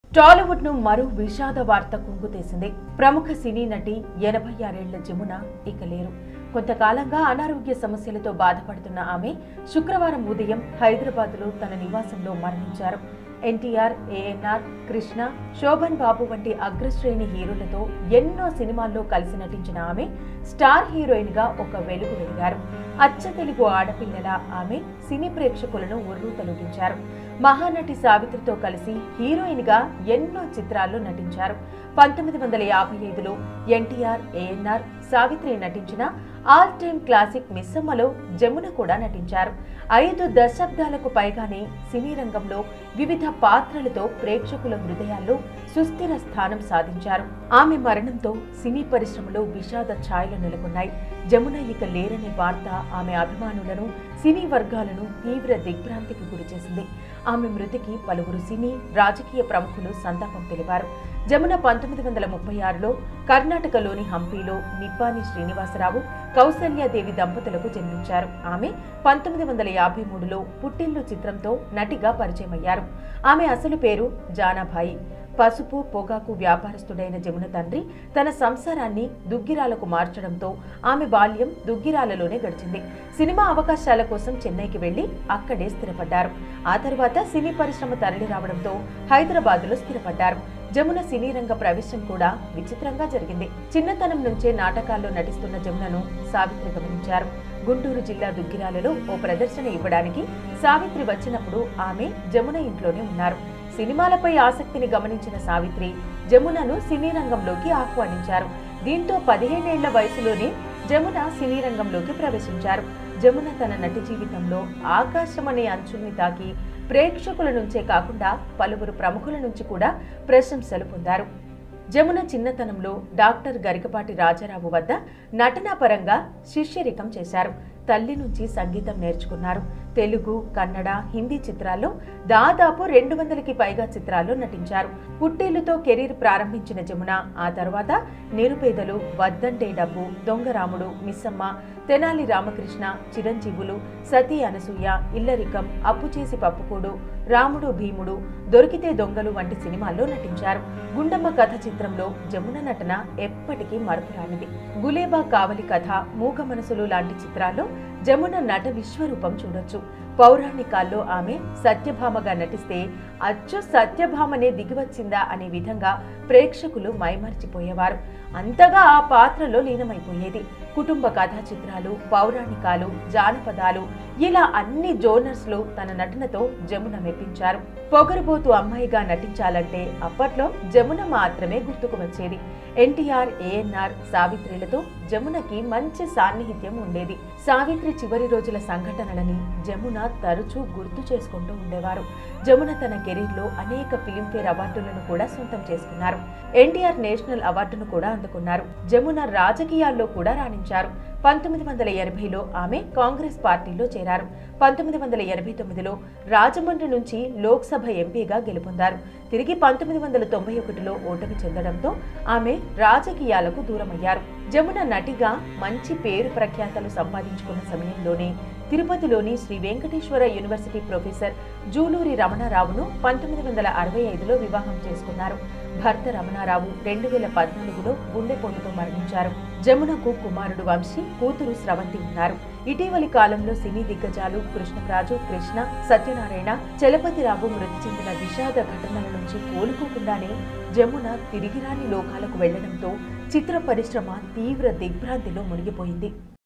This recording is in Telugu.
టాలీవుడ్ ను మరో విషాద వార్త కుంగుతీసింది ప్రముఖ సినీ నటి ఎనభై ఆరేళ్ల జమున ఇక లేరు కొంతకాలంగా అనారోగ్య సమస్యలతో బాధపడుతున్న ఆమె శుక్రవారం ఉదయం హైదరాబాద్లో తన నివాసంలో మరణించారు ఎన్టీఆర్ ఏఎన్ఆర్ కృష్ణ శోభన్ బాబు వంటి అగ్రశ్రేణి హీరోలతో ఎన్నో సినిమాల్లో కలిసి నటించిన ఆమె స్టార్ హీరోయిన్ గా ఒక వెలుగు వెలిగారు అచ్చ తెలుగు ఆడపిల్లల ఆమె సినీ ప్రేక్షకులను ఉర్రూ తొలగించారు మహానటి సావిత్రితో కలిసి హీరోయిన్ గా ఎన్నో చిత్రాల్లో నటించారు పంతొమ్మిది వందల యాభై ఐదులో ఎన్టీఆర్ ఏఎన్ఆర్ సావిత్రి నటించిన ఆల్ టైమ్ క్లాసిక్ మిస్సమ్మలో జమున కూడా నటించారు ఐదు దశాబ్దాలకు పైగానే సినీ రంగంలో వివిధ పాత్రలతో ప్రేక్షకుల హృదయాల్లో సుస్థిర స్థానం సాధించారు ఆమె మరణంతో సినీ పరిశ్రమలో విషాద ఛాయలు నెలకొన్నాయి జమున ఇక లేరనే వార్త ఆమె అభిమానులను సినీ వర్గాలను తీవ్ర దిగ్భ్రాంతికి గురిచేసింది ఆమె మృతికి పలువురు సినీ రాజకీయ ప్రముఖులు సంతాపం తెలిపారు జమున పంతొమ్మిది వందల ముప్పై ఆరులో కర్ణాటకలోని హంపీలో నిప్పాని శ్రీనివాసరావు కౌసల్యాదేవి దంపతులకు జన్మించారు ఆమె పంతొమ్మిది వందల యాభై మూడులో పుట్టిల్లు చిత్రంతో నటిగా పరిచయమయ్యారు ఆమె అసలు పేరు జానాభాయి పసుపు పొగాకు వ్యాపారస్తుడైన జమున తండ్రి తన సంసారాన్ని దుగ్గిరాలకు మార్చడంతో ఆమె బాల్యం దుగ్గిరాలలోనే గడిచింది సినిమా అవకాశాల కోసం చెన్నైకి వెళ్లి అక్కడే స్థిరపడ్డారు ఆ తర్వాత సినీ పరిశ్రమ తరలి రావడంతో హైదరాబాద్లో స్థిరపడ్డారు జమున సినీ రంగ ప్రవేశం కూడా విచిత్రంగా జరిగింది చిన్నతనం నుంచే నాటకాల్లో నటిస్తున్న జమునను సావిత్రి గమనించారు గుంటూరు జిల్లా దుగ్గిరాలలో ఓ ప్రదర్శన ఇవ్వడానికి సావిత్రి వచ్చినప్పుడు ఆమె జమున ఇంట్లోనే ఉన్నారు సినిమాలపై ఆసక్తిని గమనించిన సావిత్రి జమునను సినీ రంగంలోకి ఆహ్వానించారు దీంతో పదిహేనేళ్ల వయసులోనే జమున సినీ రంగంలోకి ప్రవేశించారు జమున తన నటి జీవితంలో ఆకాశం అనే అంచుల్ని తాకి ప్రేక్షకుల నుంచే కాకుండా పలువురు ప్రముఖుల నుంచి కూడా ప్రశంసలు పొందారు జమున చిన్నతనంలో డాక్టర్ గరికపాటి రాజారావు వద్ద నటనా పరంగా శిష్యరికం చేశారు తల్లి నుంచి సంగీతం నేర్చుకున్నారు తెలుగు కన్నడ హిందీ చిత్రాల్లో దాదాపు రెండు వందలకి పైగా చిత్రాల్లో నటించారు పుట్టేలుతో కెరీర్ ప్రారంభించిన జమున ఆ తర్వాత నిరుపేదలు వద్దంటే డబ్బు దొంగరాముడు మిస్సమ్మ తెనాలి రామకృష్ణ చిరంజీవులు సతీ అనసూయ ఇల్లరికం అప్పు చేసి పప్పుకూడు రాముడు భీముడు దొరికితే దొంగలు వంటి సినిమాల్లో నటించారు గుండమ్మ కథ చిత్రంలో జమున నటన ఎప్పటికీ మరపురానిది గులేబా కావలి కథ మూగ మనసులు లాంటి చిత్రాల్లో జమున నట విశ్వరూపం చూడొచ్చు పౌరాణికాల్లో ఆమె సత్యభామగా నటిస్తే అచ్చు సత్యభామనే దిగివచ్చిందా అనే విధంగా ప్రేక్షకులు మైమర్చిపోయేవారు అంతగా ఆ పాత్రలో లీనమైపోయేది కుటుంబ కథా చిత్రాలు పౌరాణికాలు జానపదాలు ఇలా అన్ని జోనర్స్ లో తన నటనతో జమున మెప్పించారు పొగరుబోతు అమ్మాయిగా నటించాలంటే అప్పట్లో జమున మాత్రమే గుర్తుకు వచ్చేది ఎన్టీఆర్ ఏఎన్ఆర్ సావిత్రిలతో జమునకి మంచి సాన్నిహిత్యం ఉండేది సావిత్రి చివరి రోజుల సంఘటనలని జమున తరచూ గుర్తు చేసుకుంటూ ఉండేవారు జమున తన కెరీర్లో అనేక ఫిలింఫేర్ అవార్డులను కూడా సొంతం చేసుకున్నారు ఎన్టీఆర్ నేషనల్ అవార్డును కూడా అందుకున్నారు జమున రాజకీయాల్లో కూడా రాణించారు పంతొమ్మిది వందల ఎనభైలో ఆమె కాంగ్రెస్ పార్టీలో చేరారు పంతొమ్మిది వందల ఎనభై తొమ్మిదిలో రాజమండ్రి నుంచి లోక్సభ ఎంపీగా గెలుపొందారు తిరిగి పంతొమ్మిది వందల తొంభై ఒకటిలో ఓటమి చెందడంతో ఆమె రాజకీయాలకు దూరమయ్యారు జమున నటిగా మంచి పేరు ప్రఖ్యాతలు సంపాదించుకున్న సమయంలోనే తిరుపతిలోని శ్రీ వెంకటేశ్వర యూనివర్సిటీ ప్రొఫెసర్ జూలూరి రమణారావును పంతొమ్మిది వందల అరవై ఐదులో వివాహం చేసుకున్నారు భర్త రమణారావు రెండు వేల పద్నాలుగులో గుండెపోటుతో మరణించారు జమునకు కుమారుడు వంశీ కూతురు స్రవంతి ఉన్నారు ఇటీవలి కాలంలో సినీ దిగ్గజాలు కృష్ణరాజు కృష్ణ సత్యనారాయణ చలపతిరావు మృతి చెందిన విషాద ఘటనల నుంచి కోలుకోకుండానే జమున తిరిగిరాని లోకాలకు వెళ్లడంతో చిత్ర పరిశ్రమ తీవ్ర దిగ్భ్రాంతిలో మునిగిపోయింది